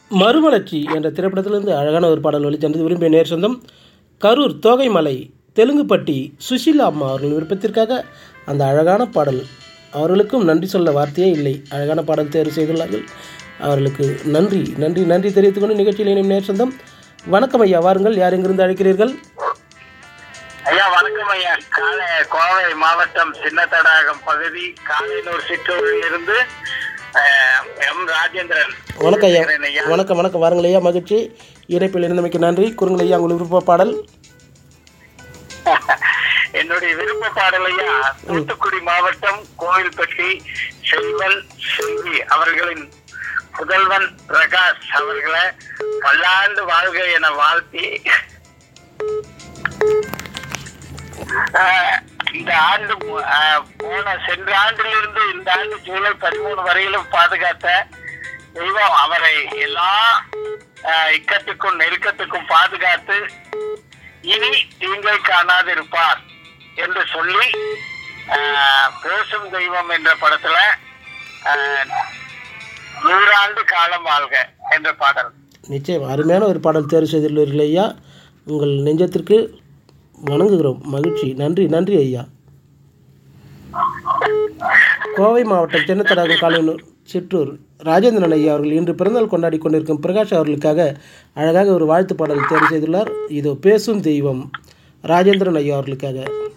மறுமலர்ச்சி என்ற திரைப்படத்திலிருந்து அழகான ஒரு பாடல் ஒளிச்சென்றது விரும்பிய நேர் சொந்தம் கரூர் தோகைமலை தெலுங்குப்பட்டி சுஷீலா அம்மா அவர்களின் விருப்பத்திற்காக அந்த அழகான பாடல் அவர்களுக்கும் நன்றி சொல்ல வார்த்தையே இல்லை அழகான பாடல் தேர்வு செய்துள்ளார்கள் அவர்களுக்கு நன்றி நன்றி நன்றி தெரிவித்துக் கொண்டு நிகழ்ச்சியில் இணையும் நேர் சொந்தம் வணக்கம் ஐயா வாருங்கள் யார் எங்கிருந்து அழைக்கிறீர்கள் ஐயா வணக்கம் ஐயா காலை கோவை மாவட்டம் சின்னத்தடாகம் பகுதி காலைனூர் சிற்றூரில் இருந்து அஹ், எம் ராஜேந்திரன் வணக்கம் ஐயா பேசுகிறேன் ஐயா வணக்கம் வணக்கம் வாருங்கள் ஐயா மகிழ்ச்சி இணைப்பில் இருந்தமைக்கு நன்றி குறுங்கள் ஐயா உங்களுக்கு விருப்ப பாடல் என்னுடைய விருப்ப பாடல் ஐயா தூத்துக்குடி மாவட்டம் கோவில்பட்டி செல்வல் செல்வி அவர்களின் புதல்வன் பிரகாஷ் அவர்களை பல்லாண்டு வாழ்க என வாழ்த்தி ஆஹ், இந்த ஆண்டு ஆஹ், போன சென்ற ஆண்டிலிருந்து இந்த ஆண்டு ஜூலை பதிமூணு வரையிலும் பாதுகாத்த தெய்வம் அவரை எல்லா ஆஹ், இக்கட்டுக்கும் நெருக்கத்துக்கும் பாதுகாத்து இனி தீங்கை காணாதிருப்பார் என்று சொல்லி ஆஹ், பேசும் தெய்வம் என்ற படத்துல ஆஹ், நூறாண்டு காலம் வாழ்க என்ற பாடல் நிச்சயம் அருமையான ஒரு பாடல் தேர்வு செய்துள்ளீர்கள் ஐயா உங்கள் நெஞ்சத்திற்கு வணங்குகிறோம் மகிழ்ச்சி நன்றி நன்றி ஐயா கோவை மாவட்டம் சின்னத்தடாகம் காலையனூர் சிற்றூர் ராஜேந்திரன் ஐயா அவர்கள் இன்று பிறந்தநாள் கொண்டாடி கொண்டிருக்கும் பிரகாஷ் அவர்களுக்காக அழகாக ஒரு வாழ்த்து பாடல் தேர்வு செய்துள்ளார் இதோ பேசும் தெய்வம் ராஜேந்திரன் ஐயா அவர்களுக்காக